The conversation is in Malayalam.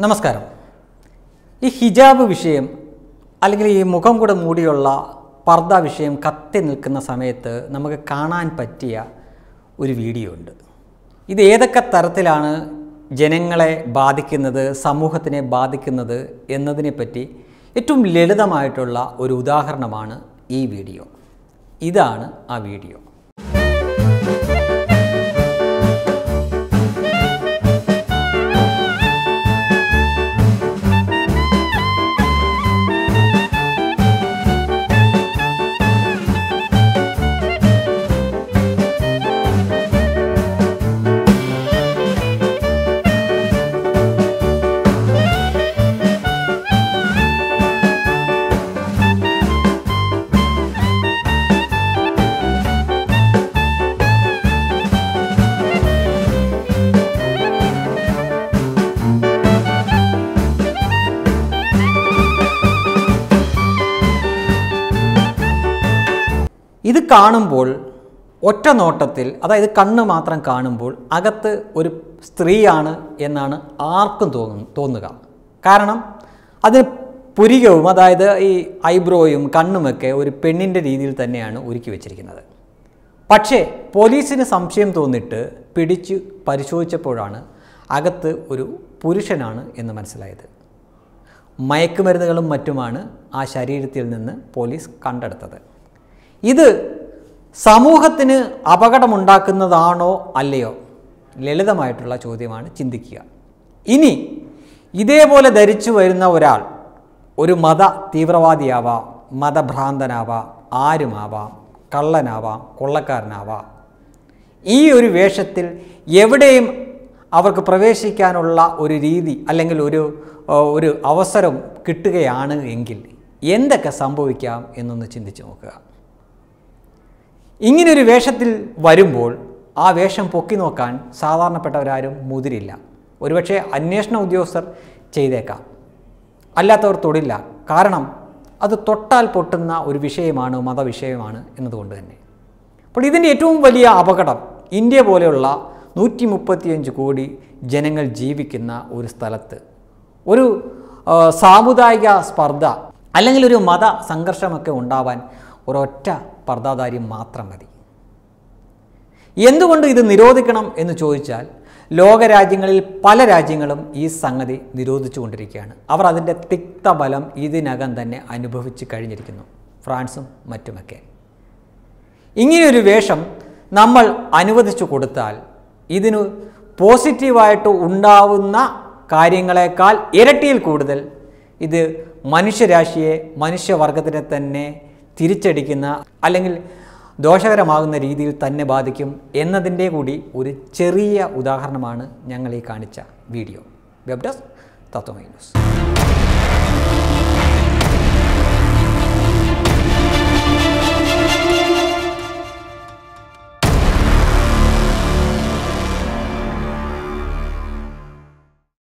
നമസ്കാരം ഈ ഹിജാബ് വിഷയം അല്ലെങ്കിൽ ഈ മുഖം കൂടെ മൂടിയുള്ള പർദ്ദ വിഷയം കത്തി നിൽക്കുന്ന സമയത്ത് നമുക്ക് കാണാൻ പറ്റിയ ഒരു വീഡിയോ ഉണ്ട് ഇത് ഏതൊക്കെ തരത്തിലാണ് ജനങ്ങളെ ബാധിക്കുന്നത് സമൂഹത്തിനെ ബാധിക്കുന്നത് എന്നതിനെപ്പറ്റി ഏറ്റവും ലളിതമായിട്ടുള്ള ഒരു ഉദാഹരണമാണ് ഈ വീഡിയോ ഇതാണ് ആ വീഡിയോ ഇത് കാണുമ്പോൾ ഒറ്റ നോട്ടത്തിൽ അതായത് കണ്ണ് മാത്രം കാണുമ്പോൾ അകത്ത് ഒരു സ്ത്രീയാണ് എന്നാണ് ആർക്കും തോന്നു തോന്നുക കാരണം അതിന് പുരികവും അതായത് ഈ ഐബ്രോയും കണ്ണുമൊക്കെ ഒരു പെണ്ണിൻ്റെ രീതിയിൽ തന്നെയാണ് ഒരുക്കി വെച്ചിരിക്കുന്നത് പക്ഷേ പോലീസിന് സംശയം തോന്നിയിട്ട് പിടിച്ച് പരിശോധിച്ചപ്പോഴാണ് അകത്ത് ഒരു പുരുഷനാണ് എന്ന് മനസ്സിലായത് മയക്കുമരുന്നുകളും മറ്റുമാണ് ആ ശരീരത്തിൽ നിന്ന് പോലീസ് കണ്ടെടുത്തത് ഇത് സമൂഹത്തിന് അപകടമുണ്ടാക്കുന്നതാണോ അല്ലയോ ലളിതമായിട്ടുള്ള ചോദ്യമാണ് ചിന്തിക്കുക ഇനി ഇതേപോലെ ധരിച്ചു വരുന്ന ഒരാൾ ഒരു മത തീവ്രവാദിയാവാം മതഭ്രാന്തനാവാം ആരുമാവാം കള്ളനാവാം കൊള്ളക്കാരനാവാം ഈ ഒരു വേഷത്തിൽ എവിടെയും അവർക്ക് പ്രവേശിക്കാനുള്ള ഒരു രീതി അല്ലെങ്കിൽ ഒരു ആ, ഒരു അവസരം കിട്ടുകയാണ് എങ്കിൽ എന്തൊക്കെ സംഭവിക്കാം എന്നൊന്ന് ചിന്തിച്ചു നോക്കുക ഇങ്ങനൊരു വേഷത്തിൽ വരുമ്പോൾ ആ വേഷം പൊക്കി നോക്കാൻ സാധാരണപ്പെട്ടവരാരും മുതിരില്ല ഒരുപക്ഷെ അന്വേഷണ ഉദ്യോഗസ്ഥർ ചെയ്തേക്കാം അല്ലാത്തവർ തൊടില്ല കാരണം അത് തൊട്ടാൽ പൊട്ടുന്ന ഒരു വിഷയമാണ് മതവിഷയമാണ് എന്നതുകൊണ്ട് തന്നെ അപ്പോൾ ഇതിൻ്റെ ഏറ്റവും വലിയ അപകടം ഇന്ത്യ പോലെയുള്ള നൂറ്റി മുപ്പത്തിയഞ്ച് കോടി ജനങ്ങൾ ജീവിക്കുന്ന ഒരു സ്ഥലത്ത് ഒരു ആ, സാമുദായിക സ്പർദ്ധ അല്ലെങ്കിൽ ഒരു മത സംഘർഷമൊക്കെ ഉണ്ടാവാൻ ഒരൊറ്റ പർദ്ദാധാരി മാത്രം മതി എന്തുകൊണ്ട് ഇത് നിരോധിക്കണം എന്ന് ചോദിച്ചാൽ ലോകരാജ്യങ്ങളിൽ പല രാജ്യങ്ങളും ഈ സംഗതി നിരോധിച്ചുകൊണ്ടിരിക്കുകയാണ് അവർ അതിൻ്റെ തിക്തബലം ഇതിനകം തന്നെ അനുഭവിച്ച് കഴിഞ്ഞിരിക്കുന്നു ഫ്രാൻസും മറ്റുമൊക്കെ ഇങ്ങനെയൊരു വേഷം നമ്മൾ അനുവദിച്ചു കൊടുത്താൽ ഇതിന് പോസിറ്റീവായിട്ട് ഉണ്ടാവുന്ന കാര്യങ്ങളെക്കാൾ ഇരട്ടിയിൽ കൂടുതൽ ഇത് മനുഷ്യരാശിയെ മനുഷ്യവർഗത്തിനെ തന്നെ തിരിച്ചടിക്കുന്ന അല്ലെങ്കിൽ ദോഷകരമാകുന്ന രീതിയിൽ തന്നെ ബാധിക്കും എന്നതിൻ്റെ കൂടി ഒരു ചെറിയ ഉദാഹരണമാണ് ഞങ്ങൾ ഈ കാണിച്ച വീഡിയോ വെബ് ഡെസ്ക് തത്വമൈ ന്യൂസ്